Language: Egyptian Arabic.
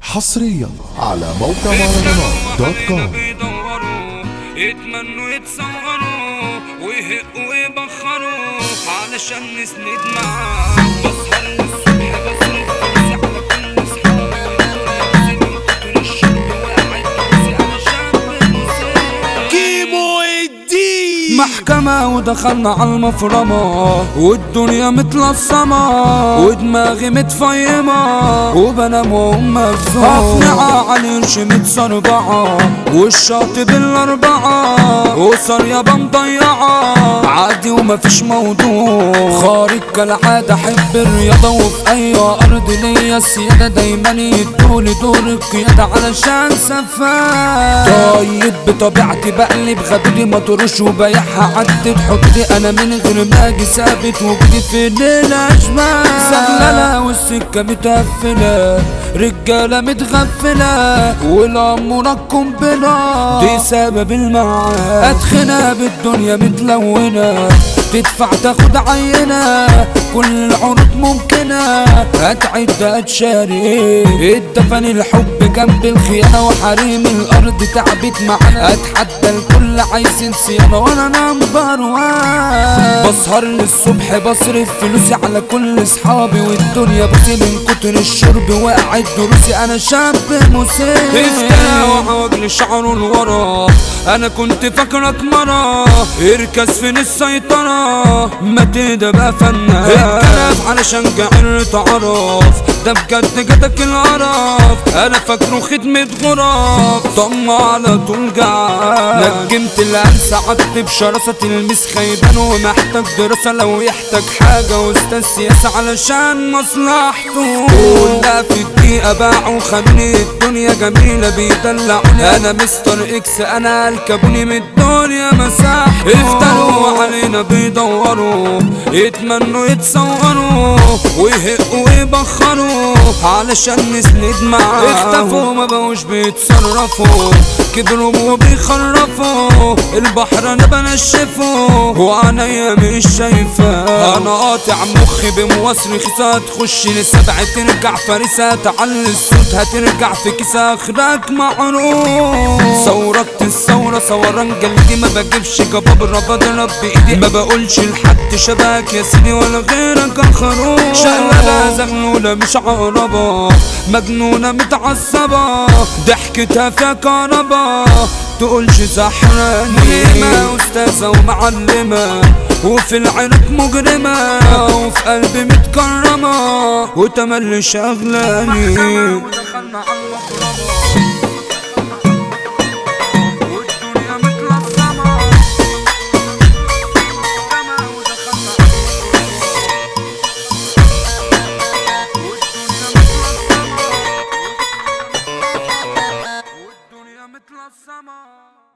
حصريا على موقع مهرجانات دوت كوم بيدوروا يتمنوا يتصوروا ويهقوا ويبخروا علشان نسند معاه بسهر للصبح بصرف فلوسي على كل صحابي والدنيا بسيب من كتر الشرب وقاعد فلوسي انا شاب مسير كيمو الدين محكمة ودخلنا على المفرمة والدنيا متلصمة ودماغي متفيمة وبنام وهم مفزوع أقنعة على القرش متصربعة والشاطب الأربعة وصار يابا مضيعة عادي ومفيش موضوع خارج كالعادة أحب الرياضة وفي أي أرض ليا السيادة دايما يدولي دور القيادة علشان سفاح طيب بطبيعتي بقلب غدري ما تروش وبيعها عدت حدودي انا من غير ما اجي ثابت وجودي في الليل اشباه سغلله والسكه متقفله رجاله متغفله والاموره قنبله دي سبب المعاد اتخنى بالدنيا متلونه تدفع تاخد عينة كل العروض ممكنة هتعد هتشارك اتدفن الحب جنب الخيانة وحريم الأرض تعبت معانا اتحدى الكل عايزين صيانة وانا نمبر وان بسهر للصبح بصرف فلوسي على كل اصحابي والدنيا بصي من كتر الشرب وقعد دروسي انا شاب مسير افترى وعواجل شعره لورا انا كنت فاكرك مرة اركز فين السيطرة ما تهدى بقى فنان اتكلف علشان جعل تعرف ده بجد جاتك القرف انا فاكره خدمة غرف طم على طول جعان نجمت الانسى عدت بشراسة تلميذ خيبان ومحتاج دراسة لو يحتاج حاجة واستاذ سياسة علشان مصلحته كلها في الدقيقة باعوا خلوني الدنيا جميلة بيدلعوني انا مستر اكس انا الكابوني من الدنيا مساحته افتروا علينا بيدوروا يتمنوا يتصوروا ويهقوا ويبخروا علشان نسند معاهم اختفوا ما بقوش بيتصرفوا كبروا وبيخرفوا البحر انا بنشفه وعينيا مش شايفة انا قاطع مخي بمواصل خسا تخش لسبع ترجع فريسة تعلي الصوت هترجع في كيسة اخرك معروف ثورت الثورة ثوران جلدي ما بجيبش جبابرة بضرب بايدي ما بقولش لحد شباك يا سيدي ولا غيرك الخروف شغالة زغلولة مش عقربة مجنونة متعصبة ضحكتها فيها كهربا تقولش سحراني مليمة أستاذة ومعلمة وفي العرق مجرمة وفي قلبي متكرمة وتملي شغلاني ودخلنا على والدنيا متلصمة والدنيا متلصمة